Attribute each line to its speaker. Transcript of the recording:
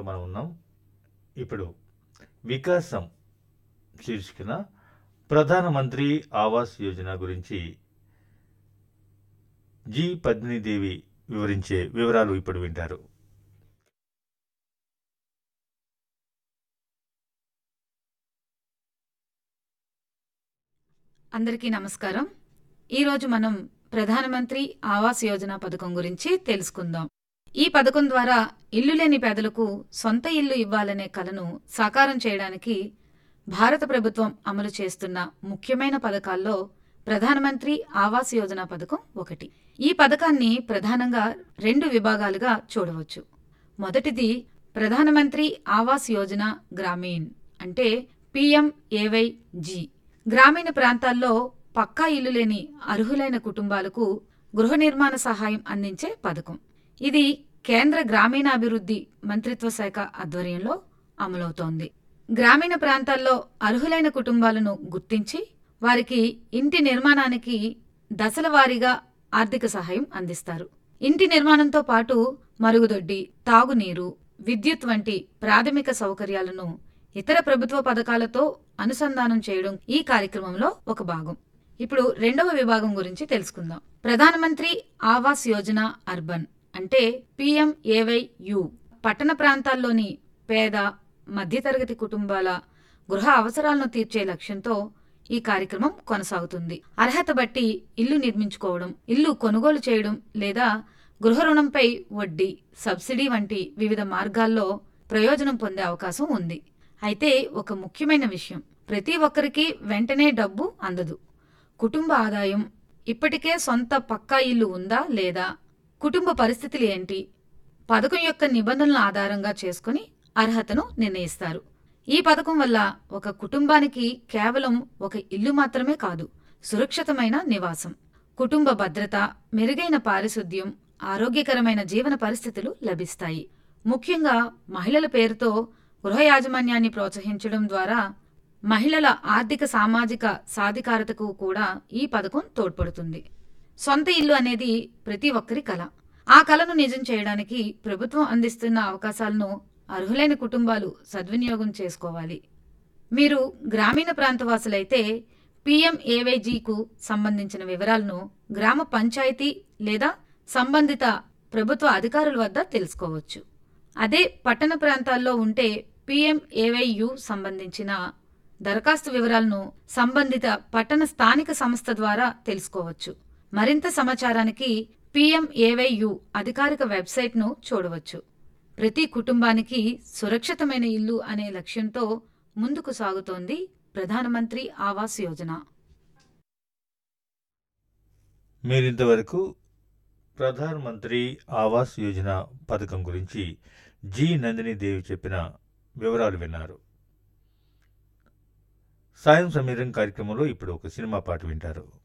Speaker 1: మనం ఉన్నాం ఇప్పుడు వికాసం శీర్షికన ప్రధానమంత్రి ఆవాస్ యోజన గురించి జి పద్మినీదేవి వివరించే వివరాలు ఇప్పుడు వింటారు
Speaker 2: అందరికీ నమస్కారం ఈరోజు మనం ప్రధానమంత్రి ఆవాస్ యోజన పథకం గురించి తెలుసుకుందాం ఈ పథకం ద్వారా ఇల్లు లేని పేదలకు సొంత ఇల్లు ఇవ్వాలనే కలను సాకారం చేయడానికి భారత ప్రభుత్వం అమలు చేస్తున్న ముఖ్యమైన పథకాల్లో ప్రధానమంత్రి ఆవాస్ యోజన పథకం ఒకటి ఈ పథకాన్ని ప్రధానంగా రెండు విభాగాలుగా చూడవచ్చు మొదటిది ప్రధానమంత్రి ఆవాస్ యోజన గ్రామీణ్ అంటే పిఎంఏవై జి గ్రామీణ ప్రాంతాల్లో పక్కా ఇల్లు లేని అర్హులైన కుటుంబాలకు గృహ నిర్మాణ సహాయం అందించే పథకం ఇది కేంద్ర గ్రామీణాభివృద్ధి మంత్రిత్వ శాఖ ఆధ్వర్యంలో అమలవుతోంది గ్రామీణ ప్రాంతాల్లో అర్హులైన కుటుంబాలను గుర్తించి వారికి ఇంటి నిర్మాణానికి దశల వారీగా ఆర్థిక సహాయం అందిస్తారు ఇంటి నిర్మాణంతో పాటు మరుగుదొడ్డి తాగునీరు విద్యుత్ వంటి ప్రాథమిక సౌకర్యాలను ఇతర ప్రభుత్వ పథకాలతో అనుసంధానం చేయడం ఈ కార్యక్రమంలో ఒక భాగం ఇప్పుడు రెండవ విభాగం గురించి తెలుసుకుందాం ప్రధానమంత్రి ఆవాస్ యోజన అర్బన్ అంటే పిఎంఏవైయు పట్టణ ప్రాంతాల్లోని పేద మధ్యతరగతి కుటుంబాల గృహ అవసరాలను తీర్చే లక్ష్యంతో ఈ కార్యక్రమం కొనసాగుతుంది అర్హత బట్టి ఇల్లు నిర్మించుకోవడం ఇల్లు కొనుగోలు చేయడం లేదా గృహ రుణంపై వడ్డీ సబ్సిడీ వంటి వివిధ మార్గాల్లో ప్రయోజనం పొందే అవకాశం ఉంది అయితే ఒక ముఖ్యమైన విషయం ప్రతి ఒక్కరికి వెంటనే డబ్బు అందదు కుటుంబ ఆదాయం ఇప్పటికే సొంత పక్కా ఇల్లు ఉందా లేదా కుటుంబ పరిస్థితులు ఏంటి పథకం యొక్క నిబంధనల ఆధారంగా చేసుకుని అర్హతను నిర్ణయిస్తారు ఈ పథకం వల్ల ఒక కుటుంబానికి కేవలం ఒక ఇల్లు మాత్రమే కాదు సురక్షితమైన నివాసం కుటుంబ భద్రత మెరుగైన పారిశుద్ధ్యం ఆరోగ్యకరమైన జీవన పరిస్థితులు లభిస్తాయి ముఖ్యంగా మహిళల పేరుతో గృహ యాజమాన్యాన్ని ప్రోత్సహించడం ద్వారా మహిళల ఆర్థిక సామాజిక సాధికారతకు కూడా ఈ పథకం తోడ్పడుతుంది సొంత ఇల్లు అనేది ప్రతి ఒక్కరి కల ఆ కలను నిజం చేయడానికి ప్రభుత్వం అందిస్తున్న అవకాశాలను అర్హులైన కుటుంబాలు సద్వినియోగం చేసుకోవాలి మీరు గ్రామీణ ప్రాంతవాసులైతే పీఎంఏవైజీకు సంబంధించిన వివరాలను గ్రామ పంచాయతీ లేదా సంబంధిత ప్రభుత్వ అధికారుల వద్ద తెలుసుకోవచ్చు అదే పట్టణ ప్రాంతాల్లో ఉంటే పీఎంఏవైయు సంబంధించిన దరఖాస్తు వివరాలను సంబంధిత పట్టణ స్థానిక సంస్థ ద్వారా తెలుసుకోవచ్చు మరింత సమాచారానికి పీఎంఏవైయు అధికారిక వెబ్సైట్ను చూడవచ్చు ప్రతి కుటుంబానికి సురక్షితమైన ఇల్లు అనే లక్ష్యంతో ముందుకు సాగుతోంది ప్రధానమంత్రి ఆవాస్ యోజన
Speaker 1: మీరింతవరకు ప్రధానమంత్రి ఆవాస్ యోజన పథకం గురించి జి నందిని దేవి చెప్పిన వివరాలు విన్నారు సాయం సమీరం కార్యక్రమంలో ఇప్పుడు ఒక సినిమా పాట వింటారు